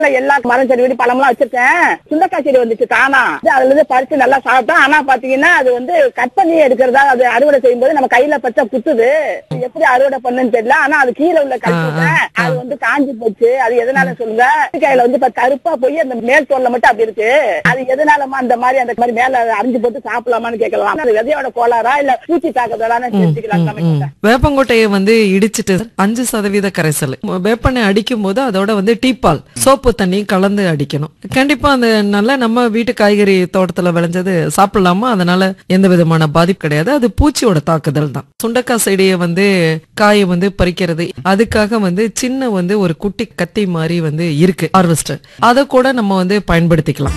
எல்லா மரம் செடி வெடி பழம்லாம் வச்சிருக்கேன் சுண்டக்காய் செடி வந்துச்சு தானா அதுல இருந்து பறிச்சு நல்லா சாப்பிட்டோம் ஆனா பாத்தீங்கன்னா அது வந்து கட் பண்ணி எடுக்கிறதா அது அறுவடை செய்யும்போது நம்ம கையில பச்சை குத்துது எப்படி அறுவடை பண்ணுன்னு தெரியல ஆனா அது கீழே உள்ள கட்டு அது வந்து காஞ்சி போச்சு அது எதனால சொல்லுங்க கையில வந்து இப்ப கருப்பா போய் அந்த மேல் தோல்ல மட்டும் அப்படி இருக்கு அது எதனாலமா அந்த மாதிரி அந்த மாதிரி மேல அரிஞ்சு போட்டு சாப்பிடலாமான்னு கேட்கலாம் அது விதையோட கோளாறா இல்ல பூச்சி தாக்குதலான்னு தெரிஞ்சுக்கலாம் வேப்பங்கொட்டையை வந்து இடிச்சிட்டு அஞ்சு சதவீத கரைசல் வேப்பெண்ணெய் அடிக்கும் போது அதோட வந்து டீப்பால் சோப்பு தண்ணி கலந்து அடிக்கணும் கண்டிப்பா அந்த நல்ல நம்ம வீட்டு காய்கறி தோட்டத்துல விளைஞ்சது சாப்பிடலாமா அதனால எந்த விதமான பாதிப்பு கிடையாது அது பூச்சியோட தாக்குதல் தான் சுண்டக்காய் செடியை வந்து காயை வந்து பறிக்கிறது அதுக்காக வந்து சின்ன வந்து ஒரு குட்டி கத்தி மாதிரி வந்து இருக்கு ஹார்வெஸ்டர் அதை கூட நம்ம வந்து பயன்படுத்திக்கலாம்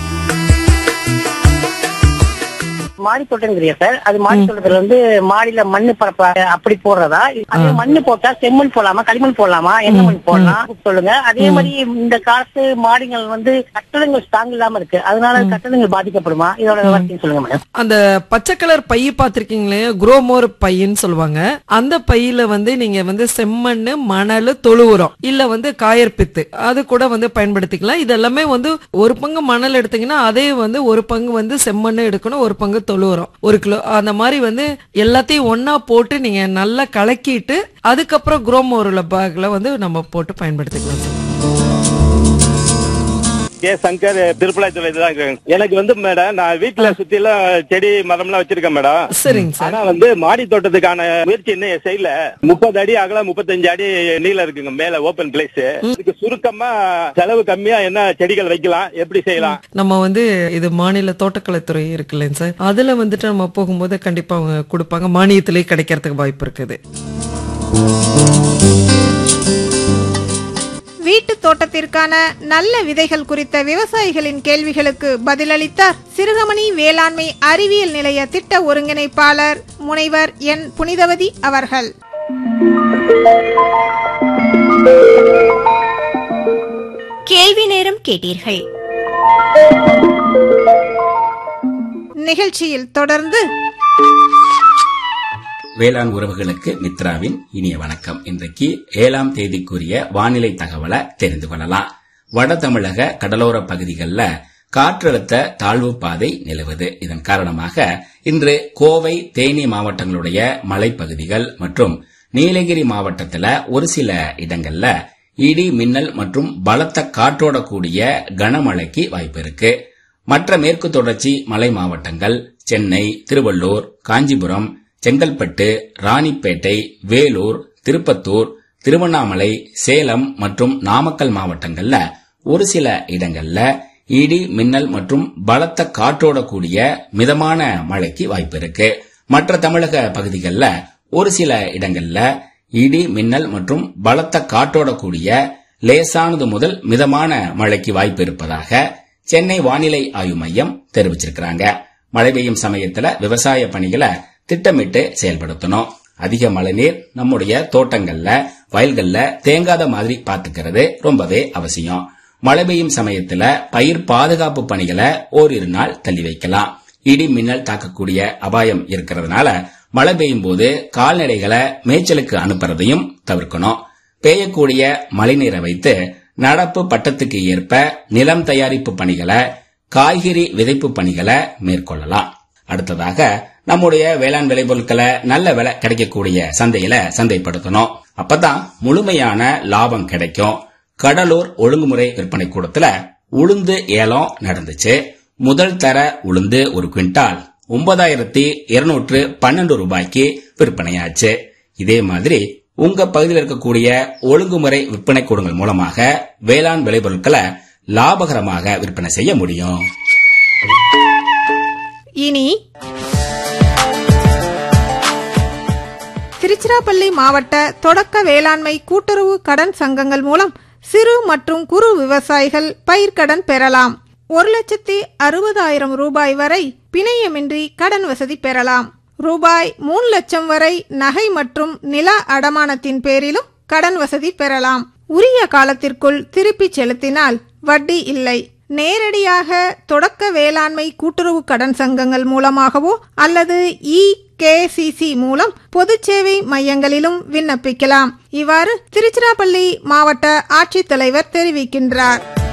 மாடி தோட்டங்கிறியா சார் அது மாடி தோட்டத்துல வந்து மாடியில மண்ணு பரப்ப அப்படி போடுறதா அதே மண்ணு போட்டா செம்மண் போடலாமா களிமண் போடலாமா என்ன மண் போடலாம் சொல்லுங்க அதே மாதிரி இந்த காலத்து மாடிகள் வந்து கட்டடங்கள் ஸ்ட்ராங் இல்லாம இருக்கு அதனால கட்டடங்கள் பாதிக்கப்படுமா இதோட விவரத்தையும் சொல்லுங்க மேடம் அந்த பச்சை கலர் பை பார்த்திருக்கீங்களே குரோமோர் பையின்னு சொல்லுவாங்க அந்த பையில வந்து நீங்க வந்து செம்மண் மணல் தொழு உரம் இல்ல வந்து காயற்பித்து அது கூட வந்து பயன்படுத்திக்கலாம் இது எல்லாமே வந்து ஒரு பங்கு மணல் எடுத்தீங்கன்னா அதே வந்து ஒரு பங்கு வந்து செம்மண் எடுக்கணும் ஒரு பங்கு தொழு உரம் ஒரு கிலோ அந்த மாதிரி வந்து எல்லாத்தையும் ஒண்ணா போட்டு நீங்க நல்லா கலக்கிட்டு அதுக்கப்புறம் குரோமோர்ல பேக்ல வந்து நம்ம போட்டு பயன்படுத்திக்கலாம் சார் கே சங்கர் திருப்பலாய்த்துறை தான் இருக்கேன். எனக்கு வந்து மேடம் நான் வீட்டுல சுத்தி எல்லாம் செடி மரம் எல்லாம் வச்சிருக்கேன் மேடம் சரிங்க சார் ஆனா வந்து மாடி தோட்டத்துக்கான முயற்சி இன்னும் செய்யல முப்பது அடி அகலம் முப்பத்தஞ்சு அடி நீளம் இருக்குங்க மேல ஓபன் பிளேஸ் இதுக்கு சுருக்கமா செலவு கம்மியா என்ன செடிகள் வைக்கலாம் எப்படி செய்யலாம் நம்ம வந்து இது மாநில தோட்டக்கலைத்துறை இருக்கு இல்லைங்க சார் அதுல வந்துட்டு நம்ம போகும்போது கண்டிப்பா அவங்க கொடுப்பாங்க மானியத்திலே கிடைக்கிறதுக்கு வாய்ப்பு இருக்குது வீட்டு தோட்டத்திற்கான நல்ல விதைகள் குறித்த விவசாயிகளின் கேள்விகளுக்கு பதிலளித்தார் சிறுகமணி வேளாண்மை அறிவியல் நிலைய திட்ட ஒருங்கிணைப்பாளர் முனைவர் என் புனிதவதி அவர்கள் கேள்வி நேரம் கேட்டீர்கள் நிகழ்ச்சியில் தொடர்ந்து வேளாண் உறவுகளுக்கு மித்ராவின் இனிய வணக்கம் இன்றைக்கு ஏழாம் தேதிக்குரிய வானிலை தகவலை தெரிந்து கொள்ளலாம் வட தமிழக கடலோர பகுதிகளில் காற்றழுத்த தாழ்வு பாதை நிலவுது இதன் காரணமாக இன்று கோவை தேனி மாவட்டங்களுடைய மலைப்பகுதிகள் மற்றும் நீலகிரி மாவட்டத்தில் ஒரு சில இடங்கள்ல இடி மின்னல் மற்றும் பலத்த காற்றோட கூடிய கனமழைக்கு வாய்ப்பு இருக்கு மற்ற மேற்கு தொடர்ச்சி மலை மாவட்டங்கள் சென்னை திருவள்ளூர் காஞ்சிபுரம் செங்கல்பட்டு ராணிப்பேட்டை வேலூர் திருப்பத்தூர் திருவண்ணாமலை சேலம் மற்றும் நாமக்கல் மாவட்டங்கள்ல ஒரு சில இடங்கள்ல இடி மின்னல் மற்றும் பலத்த காற்றோட கூடிய மிதமான மழைக்கு வாய்ப்பு இருக்கு மற்ற தமிழக பகுதிகளில் ஒரு சில இடங்கள்ல இடி மின்னல் மற்றும் பலத்த காற்றோட கூடிய லேசானது முதல் மிதமான மழைக்கு வாய்ப்பு இருப்பதாக சென்னை வானிலை ஆய்வு மையம் தெரிவிச்சிருக்கிறாங்க மழை பெய்யும் சமயத்துல விவசாய பணிகளை திட்டமிட்டு செயல்படுத்தணும் அதிக மழைநீர் நம்முடைய தோட்டங்கள்ல வயல்கள்ல தேங்காத மாதிரி பார்த்துக்கிறது ரொம்பவே அவசியம் மழை பெய்யும் சமயத்துல பயிர் பாதுகாப்பு பணிகளை ஓரிரு நாள் தள்ளி வைக்கலாம் இடி மின்னல் தாக்கக்கூடிய அபாயம் இருக்கிறதுனால மழை பெய்யும் போது கால்நடைகளை மேய்ச்சலுக்கு அனுப்புறதையும் தவிர்க்கணும் பெய்யக்கூடிய மழைநீரை வைத்து நடப்பு பட்டத்துக்கு ஏற்ப நிலம் தயாரிப்பு பணிகளை காய்கறி விதைப்பு பணிகளை மேற்கொள்ளலாம் அடுத்ததாக நம்முடைய வேளாண் விளைபொருட்களை நல்ல விலை கிடைக்கக்கூடிய சந்தையில சந்தைப்படுத்தணும் அப்பதான் முழுமையான லாபம் கிடைக்கும் கடலூர் ஒழுங்குமுறை விற்பனை கூடத்துல உளுந்து ஏலம் நடந்துச்சு முதல் தர உளுந்து ஒரு குவிண்டால் ஒன்பதாயிரத்தி இருநூற்று பன்னெண்டு ரூபாய்க்கு விற்பனையாச்சு இதே மாதிரி உங்க பகுதியில் இருக்கக்கூடிய ஒழுங்குமுறை விற்பனை கூடங்கள் மூலமாக வேளாண் விளைபொருட்களை லாபகரமாக விற்பனை செய்ய முடியும் இனி திருச்சிராப்பள்ளி மாவட்ட தொடக்க வேளாண்மை கூட்டுறவு கடன் சங்கங்கள் மூலம் சிறு மற்றும் குறு விவசாயிகள் பயிர்க்கடன் பெறலாம் ஒரு லட்சத்தி அறுபதாயிரம் ரூபாய் வரை பிணையமின்றி கடன் வசதி பெறலாம் ரூபாய் மூணு லட்சம் வரை நகை மற்றும் நில அடமானத்தின் பேரிலும் கடன் வசதி பெறலாம் உரிய காலத்திற்குள் திருப்பிச் செலுத்தினால் வட்டி இல்லை நேரடியாக தொடக்க வேளாண்மை கூட்டுறவு கடன் சங்கங்கள் மூலமாகவோ அல்லது இ கேசிசி மூலம் பொது சேவை மையங்களிலும் விண்ணப்பிக்கலாம் இவ்வாறு திருச்சிராப்பள்ளி மாவட்ட ஆட்சித்தலைவர் தெரிவிக்கின்றார்